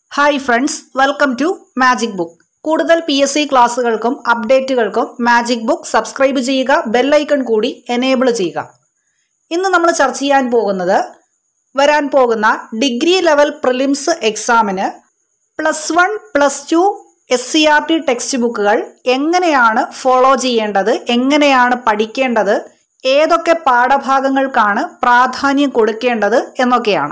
hi friends welcome to Magic Book കൂടുതൽ P S C ക്ലാസ്സുകൾക്കും അപ്ഡേറ്റുകൾക്കും മാജിക് ബുക്ക് സബ്സ്ക്രൈബ് ചെയ്യുക ബെല്ലൈക്കൺ കൂടി എനേബിൾ ചെയ്യുക ഇന്ന് നമ്മൾ ചർച്ച ചെയ്യാൻ പോകുന്നത് വരാൻ പോകുന്ന ഡിഗ്രി ലെവൽ പ്രിലിംസ് എക്സാമിന് plus one plus two S C R T text ബുക്കുകൾ എങ്ങനെയാണ് ഫോളോ ചെയ്യേണ്ടത് എങ്ങനെയാണ് പഠിക്കേണ്ടത് ഏതൊക്കെ പാഠഭാഗങ്ങൾക്കാണ് പ്രാധാന്യം കൊടുക്കേണ്ടത് എന്നൊക്കെയാണ്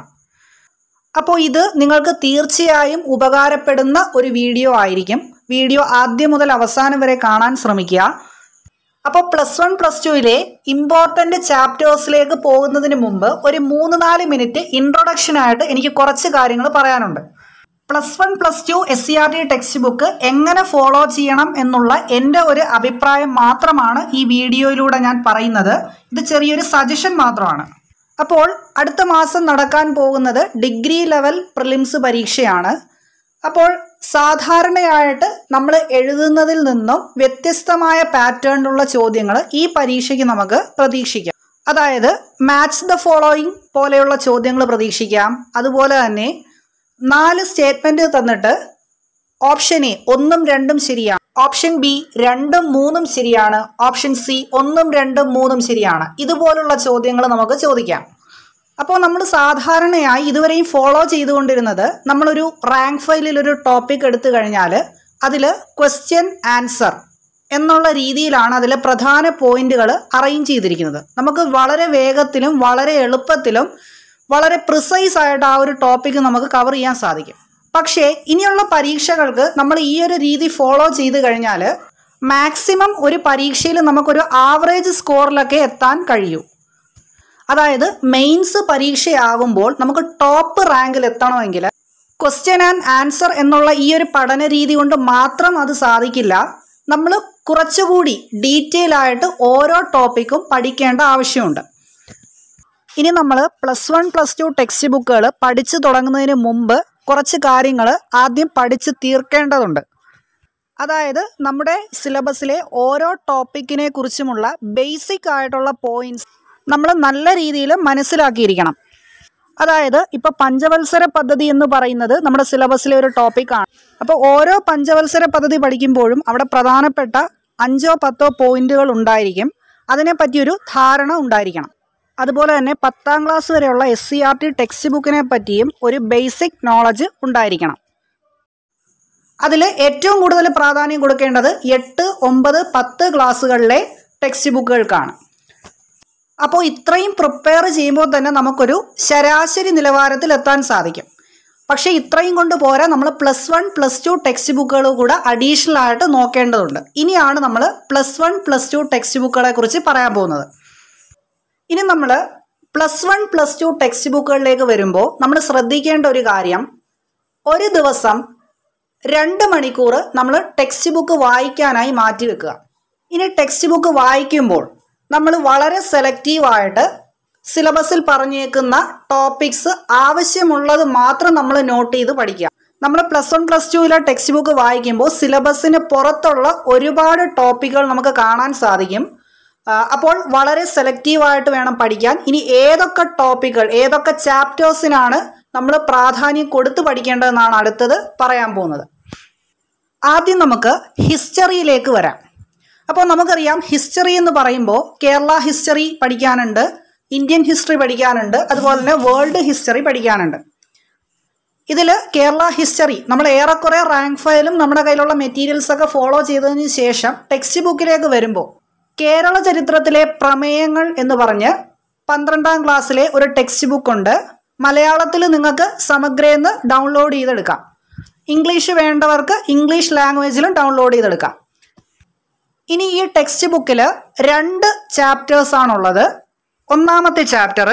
അപ്പോൾ ഇത് നിങ്ങൾക്ക് തീർച്ചയായും ഉപകാരപ്പെടുന്ന ഒരു വീഡിയോ ആയിരിക്കും വീഡിയോ ആദ്യം മുതൽ അവസാനം വരെ കാണാൻ ശ്രമിക്കുക അപ്പോൾ പ്ലസ് വൺ പ്ലസ് ടുവിലെ ഇമ്പോർട്ടൻ്റ് ചാപ്റ്റേഴ്സിലേക്ക് പോകുന്നതിന് മുമ്പ് ഒരു മൂന്ന് നാല് മിനിറ്റ് ഇൻട്രൊഡക്ഷനായിട്ട് എനിക്ക് കുറച്ച് കാര്യങ്ങൾ പറയാനുണ്ട് plus one plus two S C R T text book എങ്ങനെ ഫോളോ ചെയ്യണം എന്നുള്ള എൻ്റെ ഒരു അഭിപ്രായം മാത്രമാണ് ഈ വീഡിയോയിലൂടെ ഞാൻ പറയുന്നത് ഇത് ചെറിയൊരു സജഷൻ മാത്രമാണ് അപ്പോൾ അടുത്ത മാസം നടക്കാൻ പോകുന്നത് ഡിഗ്രി ലെവൽ പ്രിലിംസ് പരീക്ഷയാണ് അപ്പോൾ സാധാരണയായിട്ട് നമ്മൾ എഴുതുന്നതിൽ നിന്നും വ്യത്യസ്തമായ പാറ്റേണിലുള്ള ചോദ്യങ്ങൾ ഈ പരീക്ഷയ്ക്ക് നമുക്ക് പ്രതീക്ഷിക്കാം അതായത് മാച്ച് ദ ഫോളോയിങ് പോലെയുള്ള ചോദ്യങ്ങൾ പ്രതീക്ഷിക്കാം അതുപോലെ തന്നെ നാല് സ്റ്റേറ്റ്മെന്റ് തന്നിട്ട് ഓപ്ഷൻ എ ഒന്നും രണ്ടും ശരിയാണ് ഓപ്ഷൻ ബി രണ്ടും മൂന്നും ശരിയാണ് ഓപ്ഷൻ സി ഒന്നും രണ്ടും മൂന്നും ശരിയാണ് ഇതുപോലുള്ള ചോദ്യങ്ങൾ നമുക്ക് ചോദിക്കാം അപ്പോൾ നമ്മൾ സാധാരണയായി ഇതുവരെയും ഫോളോ ചെയ്തുകൊണ്ടിരുന്നത് നമ്മളൊരു റാങ്ക് ഫയലിൽ ഒരു ടോപ്പിക് എടുത്തു കഴിഞ്ഞാൽ അതിൽ ക്വസ്റ്റ്യൻ ആൻസർ എന്നുള്ള രീതിയിലാണ് അതിലെ പ്രധാന പോയിന്റുകൾ അറേഞ്ച് ചെയ്തിരിക്കുന്നത് നമുക്ക് വളരെ വേഗത്തിലും വളരെ എളുപ്പത്തിലും വളരെ പ്രിസൈസ് ആയിട്ട് ആ ഒരു ടോപ്പിക്ക് നമുക്ക് കവർ ചെയ്യാൻ സാധിക്കും പക്ഷേ ഇനിയുള്ള പരീക്ഷകൾക്ക് നമ്മൾ ഈ ഒരു രീതി ഫോളോ ചെയ്ത് കഴിഞ്ഞാൽ മാക്സിമം ഒരു പരീക്ഷയിൽ നമുക്കൊരു ആവറേജ് സ്കോറിലൊക്കെ എത്താൻ കഴിയൂ അതായത് മെയിൻസ് പരീക്ഷയാകുമ്പോൾ നമുക്ക് ടോപ്പ് റാങ്കിൽ എത്തണമെങ്കിൽ ക്വസ്റ്റ്യൻ ആൻഡ് ആൻസർ എന്നുള്ള ഈ ഒരു പഠന രീതി കൊണ്ട് മാത്രം അത് സാധിക്കില്ല നമ്മൾ കുറച്ചുകൂടി ഡീറ്റെയിൽ ആയിട്ട് ഓരോ ടോപ്പിക്കും പഠിക്കേണ്ട ആവശ്യമുണ്ട് ഇനി നമ്മൾ plus one plus two text ബുക്കുകൾ പഠിച്ചു തുടങ്ങുന്നതിന് മുമ്പ് കുറച്ച് കാര്യങ്ങൾ ആദ്യം പഠിച്ച് തീർക്കേണ്ടതുണ്ട് അതായത് നമ്മുടെ സിലബസിലെ ഓരോ ടോപ്പിക്കിനെ കുറിച്ചുമുള്ള ബേസിക് ആയിട്ടുള്ള പോയിന്റ്സ് നമ്മൾ നല്ല രീതിയിൽ മനസ്സിലാക്കിയിരിക്കണം അതായത് ഇപ്പോൾ പഞ്ചവത്സര പദ്ധതി എന്ന് പറയുന്നത് നമ്മുടെ സിലബസിലെ ഒരു ടോപ്പിക്കാണ് അപ്പോൾ ഓരോ പഞ്ചവത്സര പദ്ധതി പഠിക്കുമ്പോഴും അവിടെ പ്രധാനപ്പെട്ട അഞ്ചോ പത്തോ പോയിന്റുകൾ ഉണ്ടായിരിക്കും അതിനെപ്പറ്റിയൊരു ധാരണ ഉണ്ടായിരിക്കണം അതുപോലെ തന്നെ പത്താം ക്ലാസ് വരെയുള്ള S C R T text ബുക്കിനെ പറ്റിയും ഒരു ബേസിക് നോളജ് ഉണ്ടായിരിക്കണം അതിൽ ഏറ്റവും കൂടുതൽ പ്രാധാന്യം കൊടുക്കേണ്ടത് എട്ട് ഒമ്പത് പത്ത് ക്ലാസ്സുകളിലെ ടെക്സ്റ്റ് ബുക്കുകൾക്കാണ് അപ്പോൾ ഇത്രയും പ്രിപ്പയർ ചെയ്യുമ്പോൾ തന്നെ നമുക്കൊരു ശരാശരി നിലവാരത്തിൽ എത്താൻ സാധിക്കും പക്ഷേ ഇത്രയും കൊണ്ട് പോരാ നമ്മൾ plus one plus two text ബുക്കുകൾ കൂടെ അഡീഷണൽ ആയിട്ട് നോക്കേണ്ടതുണ്ട് ഇനിയാണ് നമ്മൾ plus one plus two text ബുക്കുകളെ കുറിച്ച് പറയാൻ പോകുന്നത് ഇനി നമ്മൾ plus one plus two text ബുക്കുകളിലേക്ക് വരുമ്പോൾ നമ്മൾ ശ്രദ്ധിക്കേണ്ട ഒരു കാര്യം ഒരു ദിവസം രണ്ട് മണിക്കൂർ നമ്മൾ ടെക്സ്റ്റ് ബുക്ക് വായിക്കാനായി മാറ്റി വെക്കുക ഇനി ടെക്സ്റ്റ് ബുക്ക് വായിക്കുമ്പോൾ നമ്മൾ വളരെ സെലക്റ്റീവായിട്ട് സിലബസിൽ പറഞ്ഞേക്കുന്ന ടോപ്പിക്സ് ആവശ്യമുള്ളത് മാത്രം നമ്മൾ നോട്ട് ചെയ്ത് പഠിക്കുക നമ്മൾ പ്ലസ് വൺ പ്ലസ് ടുവിലെ ടെക്സ്റ്റ് ബുക്ക് വായിക്കുമ്പോൾ സിലബസിന് പുറത്തുള്ള ഒരുപാട് ടോപ്പിക്കുകൾ നമുക്ക് കാണാൻ സാധിക്കും അപ്പോൾ വളരെ സെലക്റ്റീവായിട്ട് വേണം പഠിക്കാൻ ഇനി ഏതൊക്കെ ടോപ്പിക്കുകൾ ഏതൊക്കെ ചാപ്റ്റേഴ്സിനാണ് നമ്മൾ പ്രാധാന്യം കൊടുത്ത് പഠിക്കേണ്ടതെന്നാണ് അടുത്തത് പറയാൻ പോകുന്നത് ആദ്യം നമുക്ക് ഹിസ്റ്ററിയിലേക്ക് വരാം അപ്പോൾ നമുക്കറിയാം ഹിസ്റ്ററി എന്ന് പറയുമ്പോൾ കേരള ഹിസ്റ്ററി പഠിക്കാനുണ്ട് ഇന്ത്യൻ ഹിസ്റ്ററി പഠിക്കാനുണ്ട് അതുപോലെ തന്നെ വേൾഡ് ഹിസ്റ്ററി പഠിക്കാനുണ്ട് ഇതിൽ കേരള ഹിസ്റ്ററി നമ്മൾ ഏറെക്കുറെ റാങ്ക് ഫയലും നമ്മുടെ കയ്യിലുള്ള മെറ്റീരിയൽസ് ഒക്കെ ഫോളോ ചെയ്തതിന് ശേഷം ടെക്സ്റ്റ് ബുക്കിലേക്ക് വരുമ്പോൾ കേരള ചരിത്രത്തിലെ പ്രമേയങ്ങൾ എന്ന് പറഞ്ഞ് പന്ത്രണ്ടാം ക്ലാസ്സിലെ ഒരു ടെക്സ്റ്റ് ബുക്ക് ഉണ്ട് മലയാളത്തിൽ നിങ്ങൾക്ക് സമഗ്രയെന്ന് ഡൗൺലോഡ് ചെയ്തെടുക്കാം ഇംഗ്ലീഷ് വേണ്ടവർക്ക് ഇംഗ്ലീഷ് ലാംഗ്വേജിലും ഡൗൺലോഡ് ചെയ്തെടുക്കാം ഇനി ഈ ടെക്സ്റ്റ് ബുക്കിൽ രണ്ട് ചാപ്റ്റേഴ്സ് ആണുള്ളത് ഒന്നാമത്തെ ചാപ്റ്റർ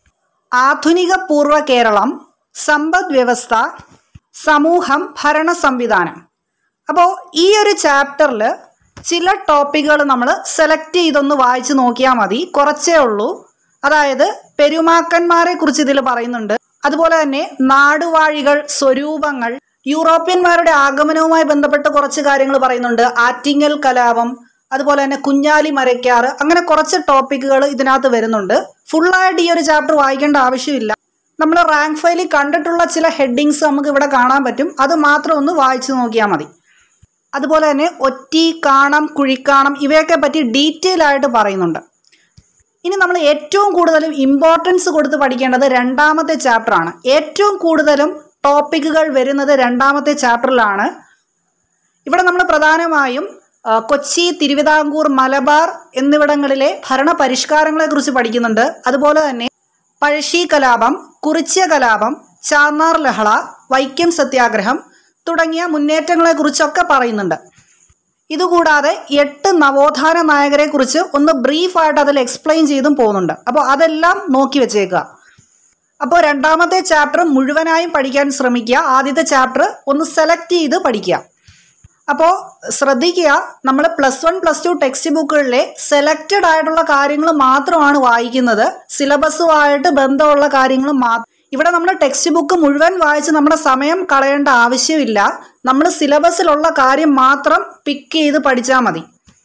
ആധുനിക പൂർവ്വ കേരളം സമ്പദ് വ്യവസ്ഥ സമൂഹം ഭരണ സംവിധാനം അപ്പോൾ ഈ ഒരു ചാപ്റ്ററിൽ ചില ടോപ്പിക്കുകൾ നമ്മൾ സെലക്ട് ചെയ്തൊന്ന് വായിച്ച് നോക്കിയാൽ മതി കുറച്ചേ ഉള്ളൂ അതായത് പെരുമാക്കന്മാരെ കുറിച്ച് ഇതിൽ പറയുന്നുണ്ട് അതുപോലെ തന്നെ നാടുവാഴികൾ സ്വരൂപങ്ങൾ യൂറോപ്യന്മാരുടെ ആഗമനവുമായി ബന്ധപ്പെട്ട് കുറച്ച് കാര്യങ്ങൾ പറയുന്നുണ്ട് ആറ്റിങ്ങൽ കലാപം അതുപോലെ തന്നെ കുഞ്ഞാലി മരയ്ക്കാറ് അങ്ങനെ കുറച്ച് ടോപ്പിക്കുകൾ ഇതിനകത്ത് വരുന്നുണ്ട് ഫുള്ളായിട്ട് ഈ ഒരു ചാപ്റ്റർ വായിക്കേണ്ട ആവശ്യമില്ല നമ്മൾ റാങ്ക് ഫയലിൽ കണ്ടിട്ടുള്ള ചില ഹെഡിങ്സ് നമുക്ക് ഇവിടെ കാണാൻ പറ്റും അത് മാത്രം ഒന്ന് വായിച്ചു നോക്കിയാൽ മതി അതുപോലെ തന്നെ ഒറ്റി കാണം കുഴിക്കാണം ഇവയൊക്കെ പറ്റി ഡീറ്റെയിൽ ആയിട്ട് പറയുന്നുണ്ട് ഇനി നമ്മൾ ഏറ്റവും കൂടുതലും ഇമ്പോർട്ടൻസ് കൊടുത്ത് പഠിക്കേണ്ടത് രണ്ടാമത്തെ ചാപ്റ്ററാണ് ഏറ്റവും കൂടുതലും ടോപ്പിക്കുകൾ വരുന്നത് രണ്ടാമത്തെ ചാപ്റ്ററിലാണ് ഇവിടെ നമ്മൾ പ്രധാനമായും ആ, കൊച്ചി തിരുവിതാംകൂർ മലബാർ എന്നിവിടങ്ങളിലെ ഭരണ പരിഷ്കാരങ്ങളെക്കുറിച്ച് പഠിക്കുന്നുണ്ട് അതുപോലെ തന്നെ പഴശ്ശി കലാപം കുറിച്യ കലാപം ചാന്നാർ ലഹള വൈക്കം സത്യാഗ്രഹം തുടങ്ങിയ മുന്നേറ്റങ്ങളെക്കുറിച്ചൊക്കെ പറയുന്നുണ്ട് ഇതുകൂടാതെ എട്ട് നവോത്ഥാന നായകരെ കുറിച്ച് ഒന്ന് ബ്രീഫായിട്ട് അതിൽ എക്സ്പ്ലെയിൻ ചെയ്തും പോകുന്നുണ്ട് അപ്പോൾ അതെല്ലാം നോക്കി വെച്ചേക്കുക അപ്പോൾ രണ്ടാമത്തെ ചാപ്റ്റർ മുഴുവനായും പഠിക്കാൻ ശ്രമിക്കുക ആദ്യത്തെ ചാപ്റ്റർ ഒന്ന് സെലക്ട് ചെയ്ത് പഠിക്കുക അപ്പോൾ ശ്രദ്ധിക്കുക നമ്മൾ plus one plus two text ബുക്കുകളിലെ സെലക്റ്റഡ് ആയിട്ടുള്ള കാര്യങ്ങൾ മാത്രമാണ് വായിക്കുന്നത് സിലബസുമായിട്ട് ബന്ധമുള്ള കാര്യങ്ങൾ മാത്രം ഇവിടെ നമ്മൾ ടെക്സ്റ്റ് ബുക്ക് മുഴുവൻ വായിച്ച് നമ്മുടെ സമയം കളയേണ്ട ആവശ്യമില്ല നമ്മൾ സിലബസിലുള്ള കാര്യം മാത്രം പിക്ക് ചെയ്ത് പഠിച്ചാൽ മതി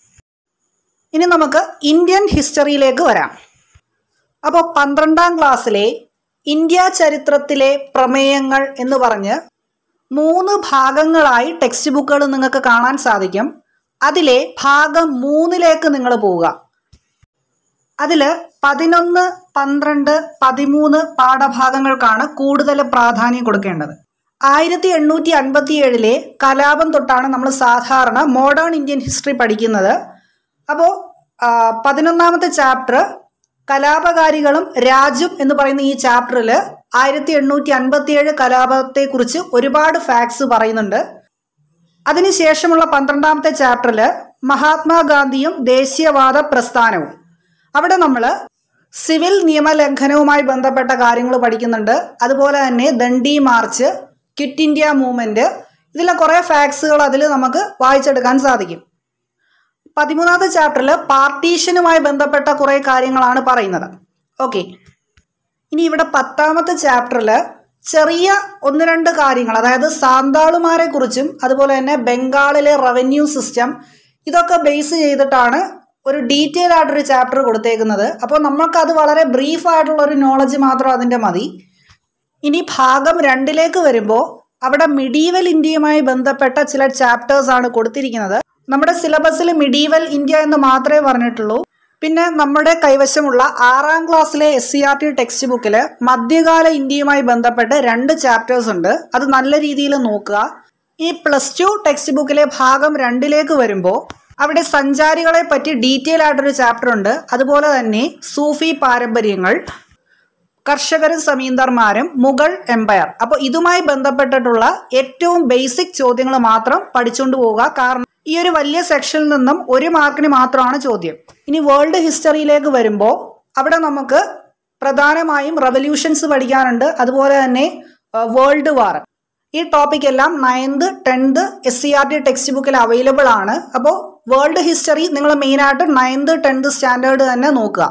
ഇനി നമുക്ക് ഇന്ത്യൻ ഹിസ്റ്ററിയിലേക്ക് വരാം അപ്പോൾ പന്ത്രണ്ടാം ക്ലാസ്സിലെ ഇന്ത്യ ചരിത്രത്തിലെ പ്രമേയങ്ങൾ എന്ന് പറഞ്ഞ് മൂന്ന് ഭാഗങ്ങളായി ടെക്സ്റ്റ് ബുക്കുകൾ നിങ്ങൾക്ക് കാണാൻ സാധിക്കും അതിലെ ഭാഗം മൂന്നിലേക്ക് നിങ്ങൾ പോവുക അതിൽ പതിനൊന്ന് പന്ത്രണ്ട് പതിമൂന്ന് പാഠഭാഗങ്ങൾക്കാണ് കൂടുതൽ പ്രാധാന്യം കൊടുക്കേണ്ടത് ആയിരത്തി എണ്ണൂറ്റി അൻപത്തി ഏഴിലെ കലാപം തൊട്ടാണ് നമ്മൾ സാധാരണ മോഡേൺ ഇന്ത്യൻ ഹിസ്റ്ററി പഠിക്കുന്നത് അപ്പോൾ പതിനൊന്നാമത്തെ ചാപ്റ്റർ കലാപകാരികളും രാജും എന്ന് പറയുന്ന ഈ ചാപ്റ്ററിൽ ആയിരത്തി എണ്ണൂറ്റി അൻപത്തി ഏഴ് കലാപത്തെക്കുറിച്ച് ഒരുപാട് ഫാക്ട്സ് പറയുന്നുണ്ട് അതിനുശേഷമുള്ള പന്ത്രണ്ടാമത്തെ ചാപ്റ്ററിൽ മഹാത്മാഗാന്ധിയും ദേശീയവാദ പ്രസ്ഥാനവും അവിടെ നമ്മൾ സിവിൽ നിയമലംഘനവുമായി ബന്ധപ്പെട്ട കാര്യങ്ങൾ പഠിക്കുന്നുണ്ട് അതുപോലെ തന്നെ Dandi march quit India movement ഇതിലെ കുറേ ഫാക്ട്സുകൾ അതിൽ നമുക്ക് വായിച്ചെടുക്കാൻ സാധിക്കും പതിമൂന്നാമത്തെ ചാപ്റ്ററിൽ പാർട്ടീഷനുമായി ബന്ധപ്പെട്ട കുറേ കാര്യങ്ങളാണ് പറയുന്നത് ഓക്കെ ഇനി ഇവിടെ പത്താമത്തെ ചാപ്റ്ററിൽ ചെറിയ ഒന്ന് രണ്ട് കാര്യങ്ങൾ അതായത് സാന്താളുമാരെ കുറിച്ചും അതുപോലെ തന്നെ ബംഗാളിലെ റവന്യൂ സിസ്റ്റം ഇതൊക്കെ ബേസ് ചെയ്തിട്ടാണ് ഒരു ഡീറ്റെയിൽ ആയിട്ടൊരു ചാപ്റ്റർ കൊടുത്തേക്കുന്നത് അപ്പോൾ നമ്മൾക്കത് വളരെ ബ്രീഫ് ആയിട്ടുള്ള ഒരു നോളജ് മാത്രം അതിൻ്റെ മതി ഇനി ഭാഗം രണ്ടിലേക്ക് വരുമ്പോൾ അവിടെ മിഡീവൽ ഇന്ത്യയുമായി ബന്ധപ്പെട്ട ചില ചാപ്റ്റേഴ്സ് ആണ് കൊടുത്തിരിക്കുന്നത് നമ്മുടെ സിലബസിൽ മിഡീവൽ ഇന്ത്യ എന്ന് മാത്രമേ പറഞ്ഞിട്ടുള്ളൂ പിന്നെ നമ്മുടെ കൈവശമുള്ള ആറാം ക്ലാസ്സിലെ S C R T text ബുക്കിൽ മധ്യകാല ഇന്ത്യയുമായി ബന്ധപ്പെട്ട് രണ്ട് ചാപ്റ്റേഴ്സ് ഉണ്ട് അത് നല്ല രീതിയിൽ നോക്കുക ഈ പ്ലസ് ടു ടെക്സ്റ്റ് ബുക്കിലെ ഭാഗം രണ്ടിലേക്ക് വരുമ്പോൾ അവിടെ സഞ്ചാരികളെ പറ്റി ഡീറ്റെയിൽ ആയിട്ടൊരു ചാപ്റ്റർ ഉണ്ട് അതുപോലെ തന്നെ സൂഫി പാരമ്പര്യങ്ങൾ കർഷകരും സമീന്ദർമാരും മുഗൾ എംപയർ അപ്പോൾ ഇതുമായി ബന്ധപ്പെട്ടിട്ടുള്ള ഏറ്റവും ബേസിക് ചോദ്യങ്ങൾ മാത്രം പഠിച്ചുകൊണ്ട് പോവുക കാരണം ഈ ഒരു വലിയ സെക്ഷനിൽ നിന്നും ഒരു മാർക്കിന് മാത്രമാണ് ചോദ്യം ഇനി വേൾഡ് ഹിസ്റ്ററിയിലേക്ക് വരുമ്പോൾ അവിടെ നമുക്ക് പ്രധാനമായും റവല്യൂഷൻസ് പഠിക്കാനുണ്ട് അതുപോലെ തന്നെ വേൾഡ് വാർ ഈ ടോപ്പിക് എല്ലാം ninth tenth S C R T text ബുക്കിൽ അവൈലബിൾ ആണ് അപ്പോൾ വേൾഡ് ഹിസ്റ്ററി നിങ്ങൾ മെയിനായിട്ട് നയൻത് ടെൻത്ത് സ്റ്റാൻഡേർഡ് തന്നെ നോക്കുക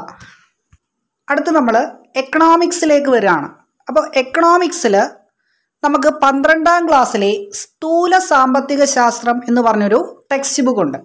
അടുത്ത് നമ്മൾ എക്കണോമിക്സിലേക്ക് വരികയാണ് അപ്പോൾ എക്കണോമിക്സിൽ നമുക്ക് പന്ത്രണ്ടാം ക്ലാസ്സിലെ സ്ഥൂല സാമ്പത്തിക ശാസ്ത്രം എന്ന് പറഞ്ഞൊരു ടെക്സ്റ്റ് ബുക്ക് ഉണ്ട്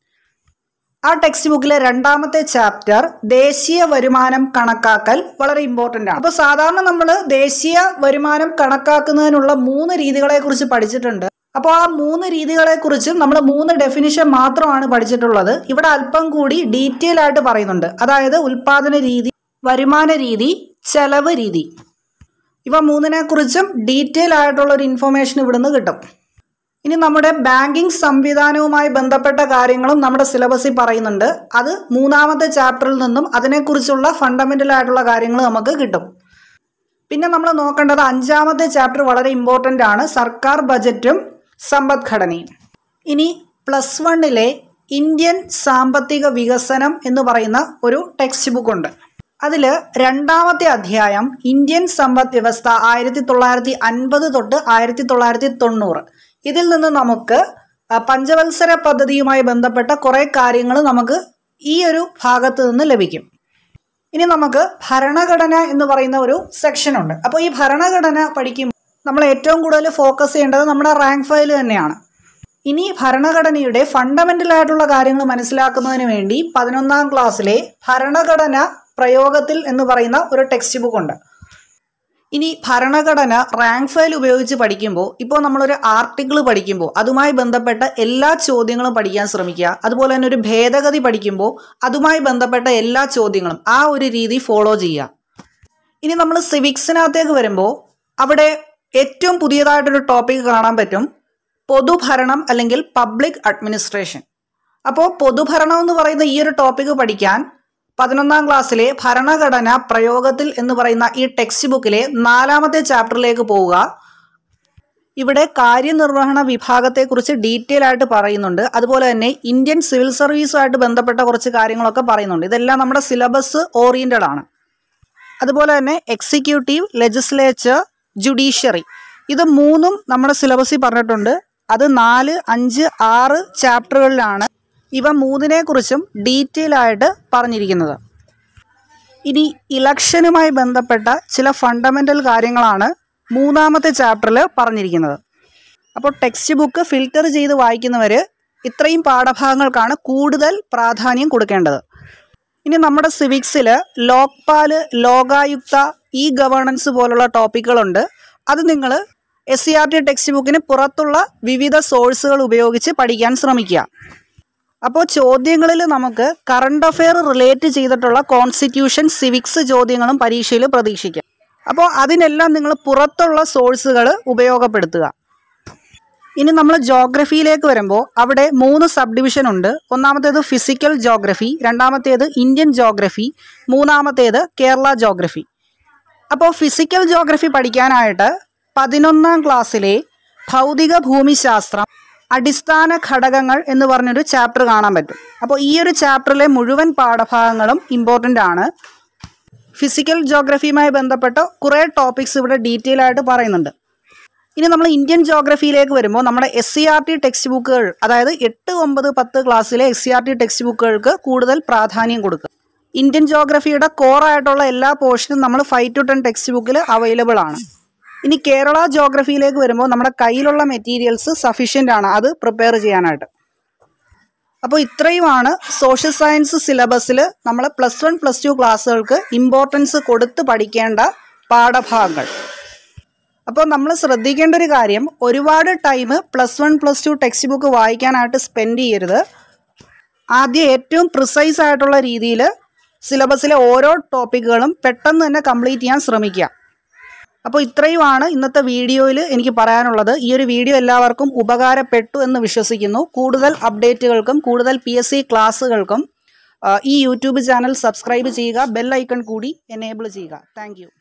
ആ ടെക്സ്റ്റ് ബുക്കിലെ രണ്ടാമത്തെ ചാപ്റ്റർ ദേശീയ വരുമാനം കണക്കാക്കൽ വളരെ ഇമ്പോർട്ടൻ്റ് ആണ് അപ്പോൾ സാധാരണ നമ്മൾ ദേശീയ വരുമാനം കണക്കാക്കുന്നതിനുള്ള മൂന്ന് രീതികളെ കുറിച്ച് പഠിച്ചിട്ടുണ്ട് അപ്പോൾ ആ മൂന്ന് രീതികളെ കുറിച്ചും നമ്മൾ മൂന്ന് ഡെഫിനിഷൻ മാത്രമാണ് പഠിച്ചിട്ടുള്ളത് ഇവിടെ അല്പം കൂടി ഡീറ്റെയിൽ ആയിട്ട് പറയുന്നുണ്ട് അതായത് ഉൽപാദന രീതി വരുമാന രീതി ചെലവ് രീതി ഇവ മൂന്നിനെ കുറിച്ചും ഡീറ്റെയിൽ ആയിട്ടുള്ള ഒരു ഇൻഫർമേഷൻ ഇവിടുന്ന് കിട്ടും ഇനി നമ്മുടെ ബാങ്കിങ് സംവിധാനവുമായി ബന്ധപ്പെട്ട കാര്യങ്ങളും നമ്മുടെ സിലബസിൽ പറയുന്നുണ്ട് അത് മൂന്നാമത്തെ ചാപ്റ്ററിൽ നിന്നും അതിനെക്കുറിച്ചുള്ള ഫണ്ടമെൻ്റൽ ആയിട്ടുള്ള കാര്യങ്ങൾ നമുക്ക് കിട്ടും പിന്നെ നമ്മൾ നോക്കേണ്ടത് അഞ്ചാമത്തെ ചാപ്റ്റർ വളരെ ഇമ്പോർട്ടൻ്റ് ആണ് സർക്കാർ ബജറ്റും സമ്പദ്ഘടനയും ഇനി പ്ലസ് വണ്ണിലെ ഇന്ത്യൻ സാമ്പത്തിക വികസനം എന്ന് പറയുന്ന ഒരു ടെക്സ്റ്റ് ബുക്ക് ഉണ്ട് അതിൽ രണ്ടാമത്തെ അധ്യായം ഇന്ത്യൻ സമ്പദ് വ്യവസ്ഥ ആയിരത്തി തൊള്ളായിരത്തി അൻപത് തൊട്ട് ആയിരത്തി തൊള്ളായിരത്തി തൊണ്ണൂറ് ഇതിൽ നിന്ന് നമുക്ക് ആ, പഞ്ചവത്സര പദ്ധതിയുമായി ബന്ധപ്പെട്ട കുറേ കാര്യങ്ങൾ നമുക്ക് ഈ ഒരു ഭാഗത്ത് നിന്ന് ലഭിക്കും ഇനി നമുക്ക് ഭരണഘടന എന്ന് പറയുന്ന ഒരു സെക്ഷൻ ഉണ്ട് അപ്പോൾ ഈ ഭരണഘടന പഠിക്കുമ്പോൾ നമ്മൾ ഏറ്റവും കൂടുതൽ ഫോക്കസ് ചെയ്യേണ്ടത് നമ്മുടെ റാങ്ക് ഫയൽ തന്നെയാണ് ഇനി ഭരണഘടനയുടെ ഫണ്ടമെന്റൽ ആയിട്ടുള്ള കാര്യങ്ങൾ മനസ്സിലാക്കുന്നതിന് വേണ്ടി പതിനൊന്നാം ക്ലാസ്സിലെ ഭരണഘടന പ്രയോഗത്തിൽ എന്ന് പറയുന്ന ഒരു ടെക്സ്റ്റ് ബുക്ക് ഉണ്ട് ഇനി ഭരണഘടന റാങ്ക് ഫയൽ ഉപയോഗിച്ച് പഠിക്കുമ്പോൾ ഇപ്പോൾ നമ്മളൊരു ആർട്ടിക്കിൾ പഠിക്കുമ്പോൾ അതുമായി ബന്ധപ്പെട്ട എല്ലാ ചോദ്യങ്ങളും പഠിക്കാൻ ശ്രമിക്കുക അതുപോലെ തന്നെ ഒരു ഭേദഗതി പഠിക്കുമ്പോൾ അതുമായി ബന്ധപ്പെട്ട എല്ലാ ചോദ്യങ്ങളും ആ ഒരു രീതി ഫോളോ ചെയ്യുക ഇനി നമ്മൾ സിവിക്സിനകത്തേക്ക് വരുമ്പോൾ അവിടെ ഏറ്റവും പുതിയതായിട്ടൊരു ടോപ്പിക് കാണാൻ പറ്റും പൊതുഭരണം അല്ലെങ്കിൽ പബ്ലിക് അഡ്മിനിസ്ട്രേഷൻ അപ്പോൾ പൊതുഭരണം എന്ന് പറയുന്ന ഈ ഒരു ടോപ്പിക് പഠിക്കാൻ പതിനൊന്നാം ക്ലാസ്സിലെ ഭരണഘടന പ്രയോഗത്തിൽ എന്ന് പറയുന്ന ഈ ടെക്സ്റ്റ് ബുക്കിലെ നാലാമത്തെ ചാപ്റ്ററിലേക്ക് പോവുക ഇവിടെ കാര്യനിർവഹണ വിഭാഗത്തെക്കുറിച്ച് ഡീറ്റെയിൽ ആയിട്ട് പറയുന്നുണ്ട് അതുപോലെ തന്നെ ഇന്ത്യൻ സിവിൽ സർവീസുമായിട്ട് ബന്ധപ്പെട്ട കുറച്ച് കാര്യങ്ങളൊക്കെ പറയുന്നുണ്ട് ഇതെല്ലാം നമ്മുടെ സിലബസ് ഓറിയന്റഡ് ആണ് അതുപോലെ തന്നെ എക്സിക്യൂട്ടീവ് ലെജിസ്ലേച്ചർ ജുഡീഷ്യറി ഇത് മൂന്നും നമ്മുടെ സിലബസിൽ പറഞ്ഞിട്ടുണ്ട് അത് നാല് അഞ്ച് ആറ് ചാപ്റ്ററുകളിലാണ് ഇവ മൂന്നിനെ കുറിച്ചും ഡീറ്റെയിൽ ആയിട്ട് പറഞ്ഞിരിക്കുന്നത് ഇനി ഇലക്ഷനുമായി ബന്ധപ്പെട്ട ചില ഫണ്ടമെൻ്റൽ കാര്യങ്ങളാണ് മൂന്നാമത്തെ ചാപ്റ്ററിൽ പറഞ്ഞിരിക്കുന്നത് അപ്പോൾ ടെക്സ്റ്റ് ബുക്ക് ഫിൽട്ടർ ചെയ്ത് വായിക്കുന്നവർ ഇത്രയും പാഠഭാഗങ്ങൾക്കാണ് കൂടുതൽ പ്രാധാന്യം കൊടുക്കേണ്ടത് ഇനി നമ്മുടെ സിവിക്സിൽ ലോക്പാല് ലോകായുക്ത ഇ ഗവേണൻസ് പോലുള്ള ടോപ്പിക്കുകളുണ്ട് അത് നിങ്ങൾ S C R T text ബുക്കിന് പുറത്തുള്ള വിവിധ സോഴ്സുകൾ ഉപയോഗിച്ച് പഠിക്കാൻ ശ്രമിക്കുക അപ്പോൾ ചോദ്യങ്ങളിൽ നമുക്ക് കറണ്ട് അഫെയർ റിലേറ്റ് ചെയ്തിട്ടുള്ള കോൺസ്റ്റിറ്റ്യൂഷൻ സിവിക്സ് ചോദ്യങ്ങളും പരീക്ഷയിൽ പ്രതീക്ഷിക്കാം അപ്പോൾ അതിനെല്ലാം നിങ്ങൾ പുറത്തുള്ള സോഴ്സുകൾ ഉപയോഗപ്പെടുത്തുക ഇനി നമ്മൾ ജോഗ്രഫിയിലേക്ക് വരുമ്പോൾ അവിടെ മൂന്ന് സബ് ഡിവിഷൻ ഉണ്ട് ഒന്നാമത്തേത് ഫിസിക്കൽ ജോഗ്രഫി രണ്ടാമത്തേത് ഇന്ത്യൻ ജോഗ്രഫി മൂന്നാമത്തേത് കേരള ജോഗ്രഫി അപ്പോൾ ഫിസിക്കൽ ജോഗ്രഫി പഠിക്കാനായിട്ട് പതിനൊന്നാം ക്ലാസ്സിലെ ഭൗതിക ഭൂമിശാസ്ത്രം അടിസ്ഥാന ഘടകങ്ങൾ എന്ന് പറഞ്ഞൊരു ചാപ്റ്റർ കാണാൻ പറ്റും അപ്പോൾ ഈ ഒരു ചാപ്റ്ററിലെ മുഴുവൻ പാഠഭാഗങ്ങളും ഇമ്പോർട്ടൻ്റ് ആണ് ഫിസിക്കൽ ജോഗ്രഫിയുമായി ബന്ധപ്പെട്ട കുറേ ടോപ്പിക്സ് ഇവിടെ ഡീറ്റെയിൽ ആയിട്ട് പറയുന്നുണ്ട് ഇനി നമ്മൾ ഇന്ത്യൻ ജോഗ്രഫിയിലേക്ക് വരുമ്പോൾ നമ്മുടെ S C R T text ബുക്കുകൾ അതായത് എട്ട് ഒമ്പത് പത്ത് ക്ലാസ്സിലെ S C R T text ബുക്കുകൾക്ക് കൂടുതൽ പ്രാധാന്യം കൊടുക്കുക ഇന്ത്യൻ ജോഗ്രഫിയുടെ കോറായിട്ടുള്ള എല്ലാ പോർഷനും നമ്മൾ ഫൈവ് ടു ടെൻ ടെക്സ്റ്റ് ബുക്കിൽ അവൈലബിൾ ആണ് ഇനി കേരള ജോഗ്രഫിയിലേക്ക് വരുമ്പോൾ നമ്മുടെ കയ്യിലുള്ള മെറ്റീരിയൽസ് സഫീഷ്യൻ്റ് ആണ് അത് പ്രിപ്പയർ ചെയ്യാനായിട്ട് അപ്പോൾ ഇത്രയുമാണ് സോഷ്യൽ സയൻസ് സിലബസിൽ നമ്മൾ പ്ലസ് വൺ പ്ലസ് ടു ക്ലാസ്സുകൾക്ക് ഇമ്പോർട്ടൻസ് കൊടുത്ത് പഠിക്കേണ്ട പാഠഭാഗങ്ങൾ അപ്പോൾ നമ്മൾ ശ്രദ്ധിക്കേണ്ട ഒരു കാര്യം ഒരുപാട് time plus one plus two text book വായിക്കാനായിട്ട് സ്പെൻഡ് ചെയ്യരുത് ആദ്യം ഏറ്റവും പ്രിസൈസ് ആയിട്ടുള്ള രീതിയിൽ സിലബസിലെ ഓരോ ടോപ്പിക്കുകളും പെട്ടെന്ന് തന്നെ കംപ്ലീറ്റ് ചെയ്യാൻ ശ്രമിക്കുക അപ്പോൾ ഇത്രയുമാണ് ഇന്നത്തെ വീഡിയോയിൽ എനിക്ക് പറയാനുള്ളത് ഈ ഒരു വീഡിയോ എല്ലാവർക്കും ഉപകാരപ്പെട്ടു എന്ന് വിശ്വസിക്കുന്നു കൂടുതൽ അപ്ഡേറ്റുകൾക്കും കൂടുതൽ പി എസ് സി ക്ലാസ്സുകൾക്കും ആ, ഈ യൂട്യൂബ് ചാനൽ സബ്സ്ക്രൈബ് ചെയ്യുക ബെൽ ഐക്കൺ കൂടി എനേബിൾ ചെയ്യുക താങ്ക്